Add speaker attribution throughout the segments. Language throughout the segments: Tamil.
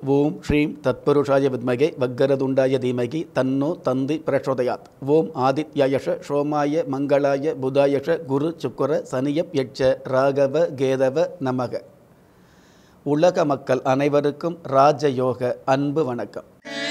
Speaker 1: ஓம் ஸ்ரீம் தத்புருஷாய வித்மகே வக்கரதுண்டாய தீமகி தன்னோ தந்தி பிரச்சோதயாத் ஓம் ஆதித்யாயஷ சோமாய மங்களாய புதாயஷ குரு சுக்கர சனியப் யட்ச ராகவ கேதவ நமக உலக மக்கள் அனைவருக்கும் ராஜயோக அன்பு வணக்கம்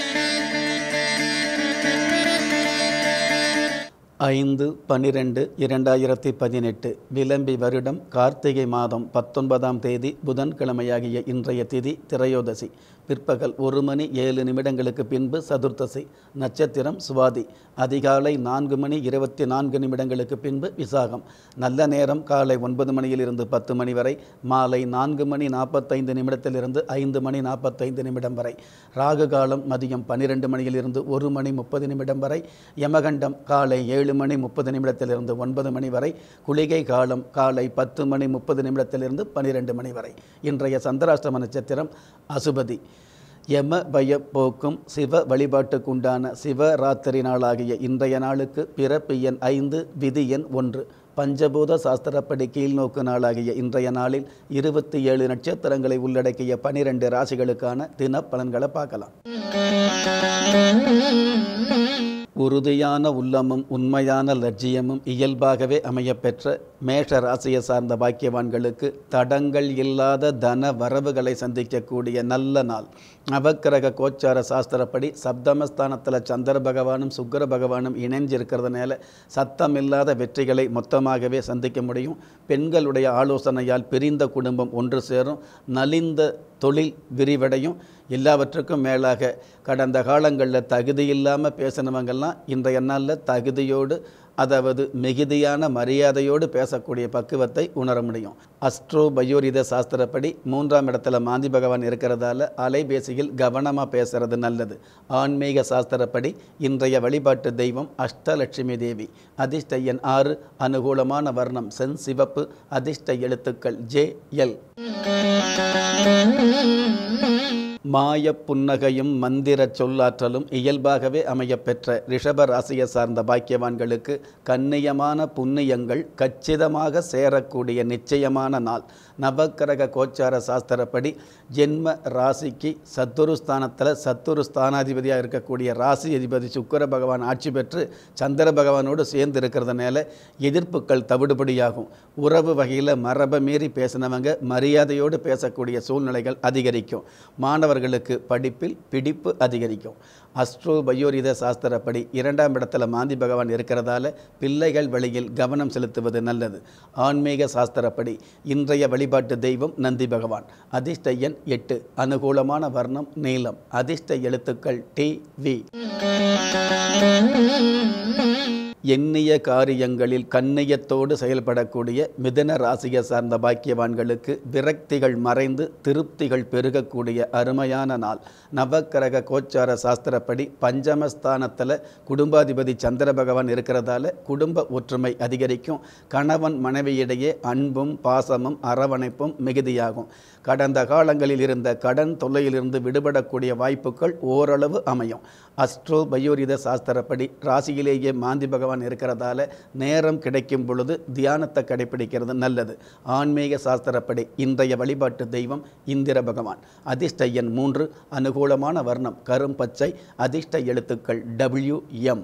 Speaker 1: ஐந்து பன்னிரெண்டு இரண்டாயிரத்தி பதினெட்டு விளம்பி வருடம் கார்த்திகை மாதம் பத்தொன்பதாம் தேதி புதன்கிழமையாகிய இன்றைய திதி திரையோதசி பிற்பகல் ஒரு மணி ஏழு நிமிடங்களுக்கு பின்பு சதுர்த்தசி நட்சத்திரம் சுவாதி அதிகாலை நான்கு மணி இருபத்தி நான்கு நிமிடங்களுக்கு பின்பு விசாகம் நல்ல நேரம் காலை ஒன்பது மணியிலிருந்து பத்து மணி வரை மாலை நான்கு மணி நாற்பத்தைந்து நிமிடத்திலிருந்து ஐந்து மணி நாற்பத்தைந்து நிமிடம் வரை ராகு காலம் மதியம் பன்னிரெண்டு மணியிலிருந்து ஒரு மணி முப்பது நிமிடம் வரை யமகண்டம் காலை ஏழு மணி முப்பது நிமிடத்திலிருந்து ஒன்பது மணி வரை குளிகை காலம் காலை பத்து மணி முப்பது நிமிடத்திலிருந்து பன்னிரெண்டு மணி வரை இன்றைய சந்திராஷ்டம நட்சத்திரம் அசுபதி யம பய போக்கும் சிவ வழிபாட்டுக்குண்டான சிவராத்திரி நாளாகிய இன்றைய நாளுக்கு பிறப்பு எண் ஐந்து விதி எண் ஒன்று பஞ்சபூத சாஸ்திரப்படி கீழ்நோக்கு நாளாகிய இன்றைய நாளில் இருபத்தி ஏழு நட்சத்திரங்களை உள்ளடக்கிய பனிரெண்டு ராசிகளுக்கான தின பலன்களை பார்க்கலாம் உறுதியான உள்ளமும் உண்மையான லட்சியமும் இயல்பாகவே அமையப்பெற்ற மேஷ ராசியை சார்ந்த பாக்கியவான்களுக்கு தடங்கள் இல்லாத தன வரவுகளை சந்திக்கக்கூடிய நல்ல நாள் நவக்கிரக கோச்சார சாஸ்திரப்படி சப்தமஸ்தானத்தில் சந்திர பகவானும் சுக்கர பகவானும் இணைஞ்சிருக்கிறதுனால சத்தம் இல்லாத வெற்றிகளை மொத்தமாகவே சந்திக்க முடியும் பெண்களுடைய ஆலோசனையால் பிரிந்த குடும்பம் ஒன்று சேரும் நலிந்த தொழில் விரிவடையும் எல்லாவற்றுக்கும் மேலாக கடந்த காலங்களில் தகுதி இல்லாமல் பேசினவங்கெல்லாம் இன்றைய நாளில் தகுதியோடு அதாவது மிகுதியான மரியாதையோடு பேசக்கூடிய பக்குவத்தை உணர முடியும் அஸ்ட்ரோ பயோரித சாஸ்திரப்படி மூன்றாம் இடத்துல மாந்தி பகவான் இருக்கிறதால அலைபேசியில் கவனமாக பேசுறது நல்லது ஆன்மீக சாஸ்திரப்படி இன்றைய வழிபாட்டு தெய்வம் அஷ்டலட்சுமி தேவி அதிர்ஷ்ட எண் ஆறு அனுகூலமான வர்ணம் சென் சிவப்பு அதிர்ஷ்ட எழுத்துக்கள் ஜே எல் மாய புன்னகையும் மந்திர சொல்லாற்றலும் இயல்பாகவே அமையப்பெற்ற ரிஷப ராசியை சார்ந்த பாக்கியவான்களுக்கு கண்ணியமான புண்ணியங்கள் கச்சிதமாக சேரக்கூடிய நிச்சயமான நாள் நவக்கிரக கோச்சார சாஸ்திரப்படி ஜென்ம ராசிக்கு சத்துரு ஸ்தானத்தில் சத்துரு ஸ்தானாதிபதியாக இருக்கக்கூடிய ராசி அதிபதி சுக்கர பகவான் ஆட்சி பெற்று சந்திர பகவானோடு சேர்ந்து இருக்கிறதுனால எதிர்ப்புகள் தவிடுபடியாகும் உறவு வகையில் மரபை மீறி பேசினவங்க மரியாதையோடு பேசக்கூடிய சூழ்நிலைகள் அதிகரிக்கும் மாணவர்களுக்கு படிப்பில் பிடிப்பு அதிகரிக்கும் அஸ்ட்ரோ பயோரித சாஸ்திரப்படி இரண்டாம் இடத்துல மாந்தி பகவான் இருக்கிறதால பிள்ளைகள் வழியில் கவனம் செலுத்துவது நல்லது ஆன்மீக சாஸ்திரப்படி இன்றைய வழிபாட்டு தெய்வம் நந்தி பகவான் அதிர்ஷ்ட எண் எட்டு அனுகூலமான வர்ணம் நீளம் அதிர்ஷ்ட எழுத்துக்கள் டி வி எண்ணிய காரியங்களில் கண்ணியத்தோடு செயல்படக்கூடிய மிதன ராசியை சார்ந்த பாக்கியவான்களுக்கு விரக்திகள் மறைந்து திருப்திகள் பெருகக்கூடிய அருமையான நாள் நவக்கிரக கோச்சார சாஸ்திரப்படி பஞ்சமஸ்தானத்தில் குடும்பாதிபதி சந்திர பகவான் இருக்கிறதால குடும்ப ஒற்றுமை அதிகரிக்கும் கணவன் மனைவியிடையே அன்பும் பாசமும் அரவணைப்பும் மிகுதியாகும் கடந்த காலங்களில் இருந்த கடன் தொல்லையிலிருந்து விடுபடக்கூடிய வாய்ப்புகள் ஓரளவு அமையும் அஸ்ட்ரோ பயோரித சாஸ்திரப்படி ராசியிலேயே மாந்தி பகவான் இருக்கிறதால நேரம் கிடைக்கும் பொழுது தியானத்தை கடைபிடிக்கிறது நல்லது ஆன்மீக சாஸ்திரப்படி இன்றைய வழிபாட்டு தெய்வம் இந்திர பகவான் அதிர்ஷ்ட எண் மூன்று அனுகூலமான வர்ணம் கரும் பச்சை அதிர்ஷ்ட எழுத்துக்கள் டபிள்யூ எம்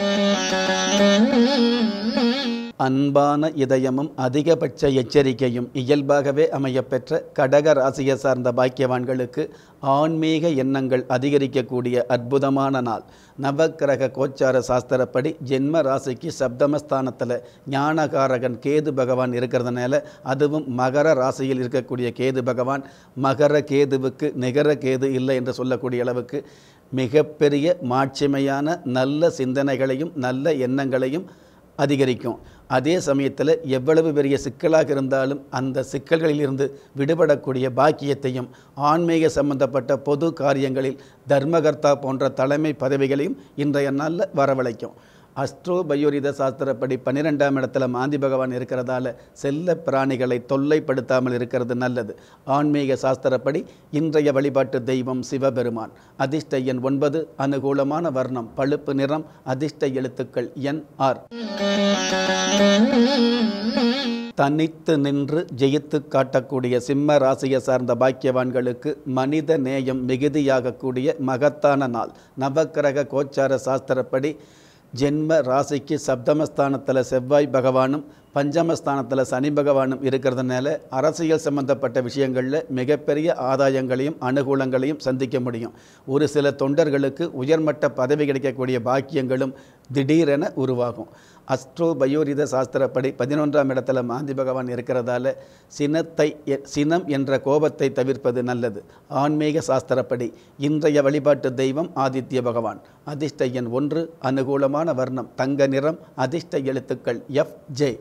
Speaker 1: அன்பான இதயமும் அதிகபட்ச எச்சரிக்கையும் இயல்பாகவே அமையப்பெற்ற கடக ராசியை சார்ந்த பாக்கியவான்களுக்கு ஆன்மீக எண்ணங்கள் அதிகரிக்கக்கூடிய அற்புதமான நாள் நவக்கிரக கோச்சார சாஸ்திரப்படி ஜென்ம ராசிக்கு சப்தமஸ்தானத்தில் ஞானகாரகன் கேது பகவான் இருக்கிறதுனால அதுவும் மகர ராசியில் இருக்கக்கூடிய கேது பகவான் மகர கேதுவுக்கு நிகர கேது இல்லை என்று சொல்லக்கூடிய அளவுக்கு மிகப்பெரிய மாட்சிமையான நல்ல சிந்தனைகளையும் நல்ல எண்ணங்களையும் அதிகரிக்கும் அதே சமயத்தில் எவ்வளவு பெரிய சிக்கலாக இருந்தாலும் அந்த சிக்கல்களிலிருந்து விடுபடக்கூடிய பாக்கியத்தையும் ஆன்மீக சம்பந்தப்பட்ட பொது காரியங்களில் தர்மகர்த்தா போன்ற தலைமை பதவிகளையும் இன்றைய நாளில் வரவழைக்கும் அஸ்ட்ரோ பயோரித சாஸ்திரப்படி பன்னிரெண்டாம் இடத்துல மாந்தி பகவான் இருக்கிறதால செல்ல பிராணிகளை தொல்லைப்படுத்தாமல் இருக்கிறது நல்லது ஆன்மீக சாஸ்திரப்படி இன்றைய வழிபாட்டு தெய்வம் சிவபெருமான் அதிர்ஷ்ட எண் ஒன்பது அனுகூலமான வர்ணம் பழுப்பு நிறம் அதிர்ஷ்ட எழுத்துக்கள் என் ஆர் தனித்து நின்று ஜெயித்து காட்டக்கூடிய சிம்ம ராசியை சார்ந்த பாக்கியவான்களுக்கு மனித நேயம் மிகுதியாகக்கூடிய மகத்தான நாள் நவக்கிரக கோச்சார சாஸ்திரப்படி ஜென்ம ராசிக்கு சப்தமஸ்தானத்தில் செவ்வாய் பகவானும் பஞ்சமஸ்தானத்தில் சனி பகவானும் இருக்கிறதுனால அரசியல் சம்பந்தப்பட்ட விஷயங்களில் மிகப்பெரிய ஆதாயங்களையும் அனுகூலங்களையும் சந்திக்க முடியும் ஒரு சில தொண்டர்களுக்கு உயர்மட்ட பதவி கிடைக்கக்கூடிய பாக்கியங்களும் திடீரென உருவாகும் அஸ்ட்ரோ பயோரித சாஸ்திரப்படி பதினொன்றாம் இடத்துல மாந்தி பகவான் இருக்கிறதால சினத்தை எ- சினம் என்ற கோபத்தை தவிர்ப்பது நல்லது ஆன்மீக சாஸ்திரப்படி இன்றைய வழிபாட்டு தெய்வம் ஆதித்ய பகவான் அதிர்ஷ்ட எண் ஒன்று அனுகூலமான வர்ணம் தங்க நிறம் அதிர்ஷ்ட எழுத்துக்கள் எஃப் ஜே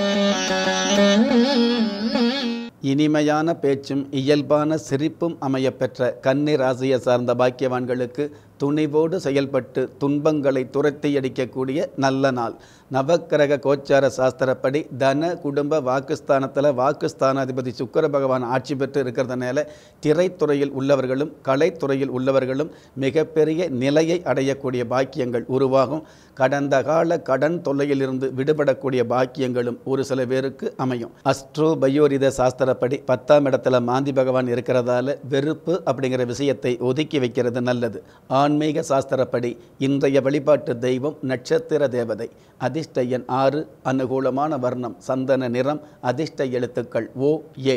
Speaker 1: இனிமையான பேச்சும் இயல்பான சிரிப்பும் அமையப்பெற்ற கன்னி ராசியை சார்ந்த பாக்கியவான்களுக்கு துணிவோடு செயல்பட்டு துன்பங்களை துரத்தி அடிக்கக்கூடிய நல்ல நாள் நவக்கிரக கோச்சார சாஸ்திரப்படி தன குடும்ப வாக்குஸ்தானத்தில் வாக்குஸ்தானாதிபதி சுக்கிர பகவான் ஆட்சி பெற்று இருக்கிறதுனால திரைத்துறையில் உள்ளவர்களும் கலைத்துறையில் உள்ளவர்களும் மிகப்பெரிய நிலையை அடையக்கூடிய பாக்கியங்கள் உருவாகும் கடந்த கால கடன் தொல்லையிலிருந்து விடுபடக்கூடிய பாக்கியங்களும் ஒரு சில பேருக்கு அமையும் அஸ்ட்ரோ பயோரித சாஸ்திரப்படி பத்தாம் இடத்துல மாந்தி பகவான் இருக்கிறதால வெறுப்பு அப்படிங்கிற விஷயத்தை ஒதுக்கி வைக்கிறது நல்லது ஆன்மீக சாஸ்திரப்படி இன்றைய வழிபாட்டு தெய்வம் நட்சத்திர தேவதை அதிர்ஷ்ட எண் ஆறு அனுகூலமான வர்ணம் சந்தன நிறம் அதிர்ஷ்ட எழுத்துக்கள் ஓ ஏ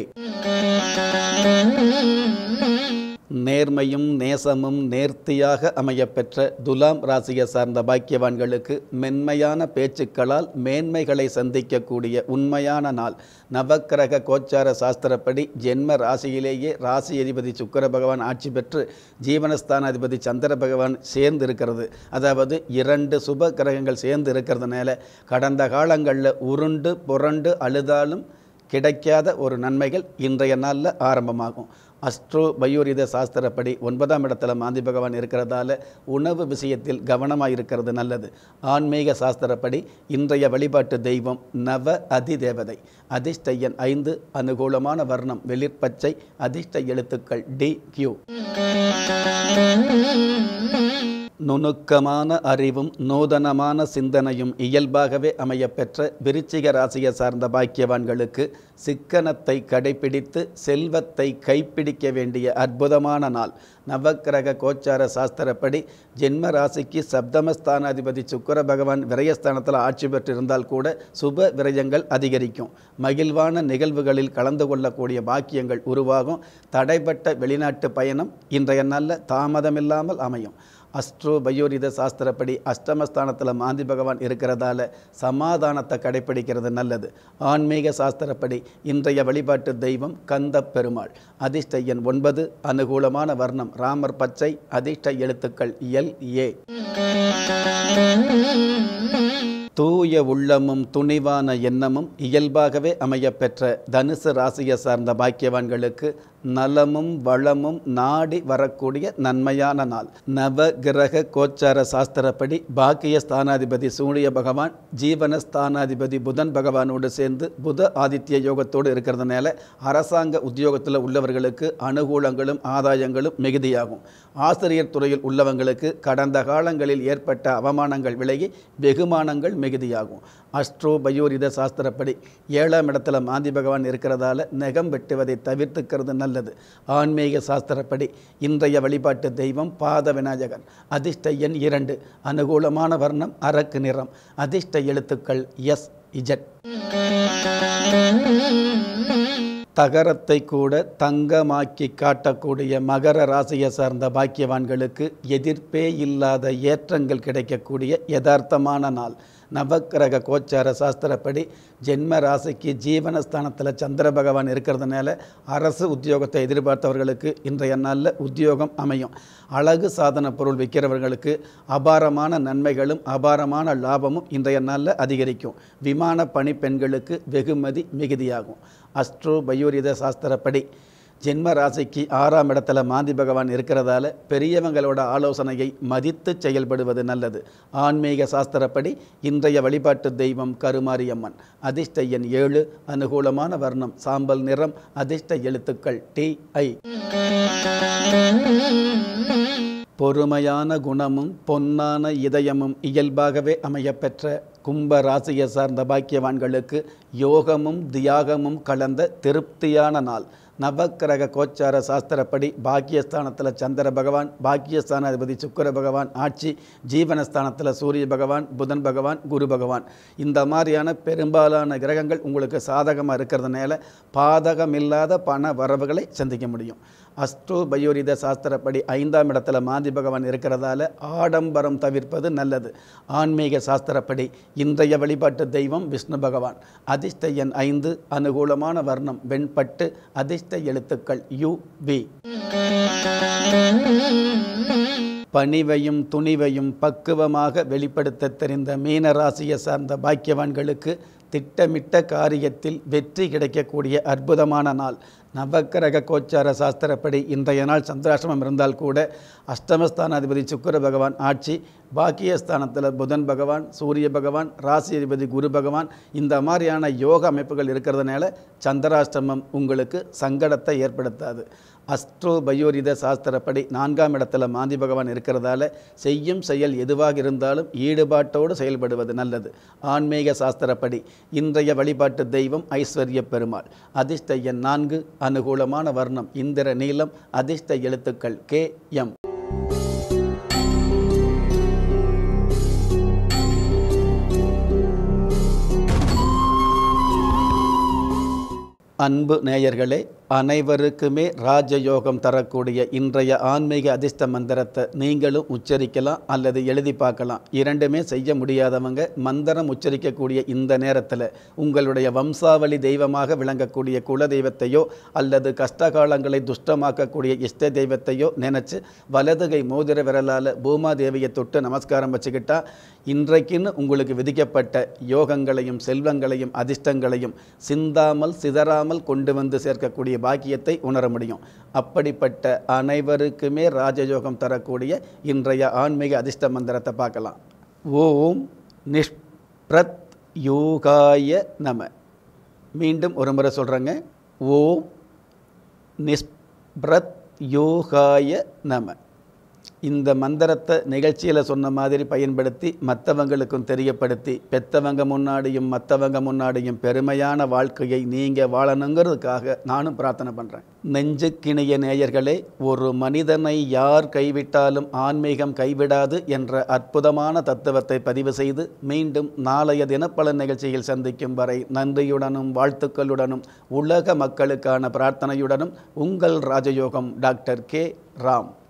Speaker 1: நேர்மையும் நேசமும் நேர்த்தியாக அமையப்பெற்ற துலாம் ராசியை சார்ந்த பாக்கியவான்களுக்கு மென்மையான பேச்சுக்களால் மேன்மைகளை சந்திக்கக்கூடிய உண்மையான நாள் நவக்கிரக கோச்சார சாஸ்திரப்படி ஜென்ம ராசியிலேயே ராசி அதிபதி சுக்கிர பகவான் ஆட்சி பெற்று ஜீவனஸ்தானாதிபதி சந்திர பகவான் சேர்ந்து இருக்கிறது அதாவது இரண்டு சுப கிரகங்கள் சேர்ந்து இருக்கிறதுனால கடந்த காலங்களில் உருண்டு புரண்டு அழுதாலும் கிடைக்காத ஒரு நன்மைகள் இன்றைய நாளில் ஆரம்பமாகும் அஸ்ட்ரோ பயோரித சாஸ்திரப்படி ஒன்பதாம் இடத்துல மாந்தி பகவான் இருக்கிறதால உணவு விஷயத்தில் கவனமாக இருக்கிறது நல்லது ஆன்மீக சாஸ்திரப்படி இன்றைய வழிபாட்டு தெய்வம் நவ அதிதேவதை அதிர்ஷ்ட எண் ஐந்து அனுகூலமான வர்ணம் வெளிர்பச்சை அதிர்ஷ்ட எழுத்துக்கள் டி கியூ நுணுக்கமான அறிவும் நூதனமான சிந்தனையும் இயல்பாகவே அமையப்பெற்ற விருச்சிக ராசியை சார்ந்த பாக்கியவான்களுக்கு சிக்கனத்தை கடைபிடித்து செல்வத்தை கைப்பிடிக்க வேண்டிய அற்புதமான நாள் நவக்கிரக கோச்சார சாஸ்திரப்படி ஜென்ம ராசிக்கு சப்தமஸ்தானாதிபதி சுக்கிர பகவான் விரயஸ்தானத்தில் ஆட்சி பெற்றிருந்தால் கூட சுப விரயங்கள் அதிகரிக்கும் மகிழ்வான நிகழ்வுகளில் கலந்து கொள்ளக்கூடிய பாக்கியங்கள் உருவாகும் தடைப்பட்ட வெளிநாட்டு பயணம் இன்றைய நாளில் தாமதமில்லாமல் அமையும் அஸ்ட்ரோ பயோரித சாஸ்திரப்படி அஷ்டமஸ்தானத்தில் மாந்தி பகவான் இருக்கிறதால சமாதானத்தை கடைப்பிடிக்கிறது நல்லது ஆன்மீக சாஸ்திரப்படி இன்றைய வழிபாட்டு தெய்வம் கந்த பெருமாள் அதிர்ஷ்ட எண் ஒன்பது அனுகூலமான வர்ணம் ராமர் பச்சை அதிர்ஷ்ட எழுத்துக்கள் எல் ஏ தூய உள்ளமும் துணிவான எண்ணமும் இயல்பாகவே அமையப்பெற்ற தனுசு ராசியை சார்ந்த பாக்கியவான்களுக்கு நலமும் வளமும் நாடி வரக்கூடிய நன்மையான நாள் நவ கிரக கோச்சார சாஸ்திரப்படி பாக்கிய ஸ்தானாதிபதி சூரிய பகவான் ஜீவன ஸ்தானாதிபதி புதன் பகவானோடு சேர்ந்து புத ஆதித்ய யோகத்தோடு இருக்கிறதுனால அரசாங்க உத்தியோகத்தில் உள்ளவர்களுக்கு அனுகூலங்களும் ஆதாயங்களும் மிகுதியாகும் ஆசிரியர் துறையில் உள்ளவங்களுக்கு கடந்த காலங்களில் ஏற்பட்ட அவமானங்கள் விலகி வெகுமானங்கள் மிகுதியாகும் அஸ்ட்ரோ பயோரித சாஸ்திரப்படி ஏழாம் இடத்துல மாந்தி பகவான் இருக்கிறதால நெகம் வெட்டுவதை தவிர்த்துக்கிறது நல்லது ஆன்மீக சாஸ்திரப்படி இன்றைய வழிபாட்டு தெய்வம் பாத விநாயகர் அதிர்ஷ்ட எண் இரண்டு அனுகூலமான வர்ணம் அரக்கு நிறம் அதிர்ஷ்ட எழுத்துக்கள் எஸ் இஜட் தகரத்தை கூட தங்கமாக்கி காட்டக்கூடிய மகர ராசியை சார்ந்த பாக்கியவான்களுக்கு எதிர்ப்பே இல்லாத ஏற்றங்கள் கிடைக்கக்கூடிய யதார்த்தமான நாள் நவக்கிரக கோச்சார சாஸ்திரப்படி ஜென்ம ராசிக்கு ஜீவனஸ்தானத்தில் சந்திர பகவான் இருக்கிறதுனால அரசு உத்தியோகத்தை எதிர்பார்த்தவர்களுக்கு இன்றைய நாளில் உத்தியோகம் அமையும் அழகு சாதன பொருள் விற்கிறவர்களுக்கு அபாரமான நன்மைகளும் அபாரமான லாபமும் இன்றைய நாளில் அதிகரிக்கும் விமான பணிப்பெண்களுக்கு வெகுமதி மிகுதியாகும் அஸ்ட்ரோ பயோரித சாஸ்திரப்படி ஜென்ம ராசிக்கு ஆறாம் இடத்துல மாந்தி பகவான் இருக்கிறதால பெரியவங்களோட ஆலோசனையை மதித்து செயல்படுவது நல்லது ஆன்மீக சாஸ்திரப்படி இன்றைய வழிபாட்டு தெய்வம் கருமாரியம்மன் அதிர்ஷ்ட எண் ஏழு அனுகூலமான வர்ணம் சாம்பல் நிறம் அதிர்ஷ்ட எழுத்துக்கள் டி ஐ பொறுமையான குணமும் பொன்னான இதயமும் இயல்பாகவே அமையப்பெற்ற கும்ப ராசியை சார்ந்த பாக்கியவான்களுக்கு யோகமும் தியாகமும் கலந்த திருப்தியான நாள் நவக்கிரக கோச்சார சாஸ்திரப்படி பாக்கியஸ்தானத்தில் சந்திர பகவான் பாக்கியஸ்தான அதிபதி சுக்கர பகவான் ஆட்சி ஜீவனஸ்தானத்தில் சூரிய பகவான் புதன் பகவான் குரு பகவான் இந்த மாதிரியான பெரும்பாலான கிரகங்கள் உங்களுக்கு சாதகமாக இருக்கிறதுனால பாதகமில்லாத பண வரவுகளை சந்திக்க முடியும் அஸ்ட்ரோ பயோரித சாஸ்திரப்படி ஐந்தாம் இடத்துல மாந்தி பகவான் இருக்கிறதால ஆடம்பரம் தவிர்ப்பது நல்லது ஆன்மீக சாஸ்திரப்படி இன்றைய வழிபாட்டு தெய்வம் விஷ்ணு பகவான் அதிர்ஷ்ட எண் ஐந்து அனுகூலமான வர்ணம் வெண்பட்டு அதிர்ஷ்ட எழுத்துக்கள் யு வி பணிவையும் துணிவையும் பக்குவமாக வெளிப்படுத்த தெரிந்த மீன ராசியை சார்ந்த பாக்கியவான்களுக்கு திட்டமிட்ட காரியத்தில் வெற்றி கிடைக்கக்கூடிய அற்புதமான நாள் நவக்கிரக கோச்சார சாஸ்திரப்படி இன்றைய நாள் சந்திராசிரமம் இருந்தால் கூட அஷ்டமஸ்தானாதிபதி சுக்கர பகவான் ஆட்சி பாக்கியஸ்தானத்தில் புதன் பகவான் சூரிய பகவான் ராசி அதிபதி குரு பகவான் இந்த மாதிரியான யோக அமைப்புகள் இருக்கிறதுனால சந்திராஷ்டமம் உங்களுக்கு சங்கடத்தை ஏற்படுத்தாது அஸ்ட்ரோ பயோரித சாஸ்திரப்படி நான்காம் இடத்துல மாந்தி பகவான் இருக்கிறதால செய்யும் செயல் எதுவாக இருந்தாலும் ஈடுபாட்டோடு செயல்படுவது நல்லது ஆன்மீக சாஸ்திரப்படி இன்றைய வழிபாட்டு தெய்வம் ஐஸ்வர்ய பெருமாள் அதிர்ஷ்ட எண் நான்கு அனுகூலமான வர்ணம் இந்திர நீலம் அதிர்ஷ்ட எழுத்துக்கள் கே எம் அன்பு நேயர்களே அனைவருக்குமே ராஜயோகம் தரக்கூடிய இன்றைய ஆன்மீக அதிர்ஷ்ட மந்திரத்தை நீங்களும் உச்சரிக்கலாம் அல்லது எழுதி பார்க்கலாம் இரண்டுமே செய்ய முடியாதவங்க மந்திரம் உச்சரிக்கக்கூடிய இந்த நேரத்தில் உங்களுடைய வம்சாவளி தெய்வமாக விளங்கக்கூடிய குல தெய்வத்தையோ அல்லது கஷ்டகாலங்களை துஷ்டமாக்கக்கூடிய இஷ்ட தெய்வத்தையோ நினச்சி வலதுகை மோதிர விரலால் பூமாதேவியை தொட்டு நமஸ்காரம் வச்சுக்கிட்டா இன்றைக்குன்னு உங்களுக்கு விதிக்கப்பட்ட யோகங்களையும் செல்வங்களையும் அதிர்ஷ்டங்களையும் சிந்தாமல் சிதறாமல் கொண்டு வந்து சேர்க்கக்கூடிய பாக்கியத்தை உணர முடியும் அப்படிப்பட்ட அனைவருக்குமே ராஜயோகம் தரக்கூடிய இன்றைய ஆன்மீக அதிர்ஷ்ட மந்திரத்தை பார்க்கலாம் ஓம் நிஷ்பிரத் யோகாய நம மீண்டும் ஒரு முறை சொல்கிறேங்க ஓம் நிஷ்பிரத் யோகாய நம இந்த மந்திரத்தை நிகழ்ச்சியில் சொன்ன மாதிரி பயன்படுத்தி மற்றவங்களுக்கும் தெரியப்படுத்தி பெத்தவங்க முன்னாடியும் மற்றவங்க முன்னாடியும் பெருமையான வாழ்க்கையை நீங்கள் வாழணுங்கிறதுக்காக நானும் பிரார்த்தனை பண்ணுறேன் நெஞ்சுக்கிணைய நேயர்களே ஒரு மனிதனை யார் கைவிட்டாலும் ஆன்மீகம் கைவிடாது என்ற அற்புதமான தத்துவத்தை பதிவு செய்து மீண்டும் நாளைய தினப்பலன் நிகழ்ச்சியில் சந்திக்கும் வரை நன்றியுடனும் வாழ்த்துக்களுடனும் உலக மக்களுக்கான பிரார்த்தனையுடனும் உங்கள் ராஜயோகம் டாக்டர் கே ராம்